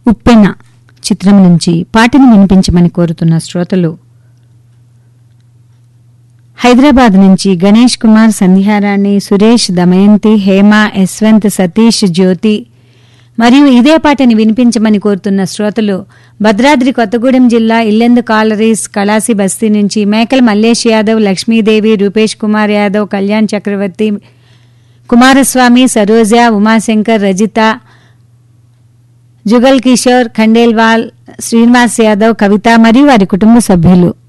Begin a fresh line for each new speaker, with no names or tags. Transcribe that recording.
ఉప్పెన చిత్రం నుంచి పాటను వినిపించమని కోరుతున్న శ్రోతలు హైదరాబాద్ నుంచి గణేష్ కుమార్ సంధ్యారాణి సురేష్ దమయంతి హేమ యశ్వంత్ సతీష్ జ్యోతి మరియు ఇదే పాటని వినిపించమని కోరుతున్న శ్రోతలు భద్రాద్రి కొత్తగూడెం జిల్లా ఇల్లెందు కాలరీస్ కళాసి బస్తీ నుంచి మేకల మల్లేష్ యాదవ్ లక్ష్మీదేవి రూపేష్ కుమార్ యాదవ్ కళ్యాణ్ చక్రవర్తి కుమారస్వామి సరోజ ఉమాశంకర్ రజిత జుగల్ కిషోర్ ఖండేల్వాల్ శ్రీనివాస్ యాదవ్ కవిత మరియు వారి కుటుంబ సభ్యులు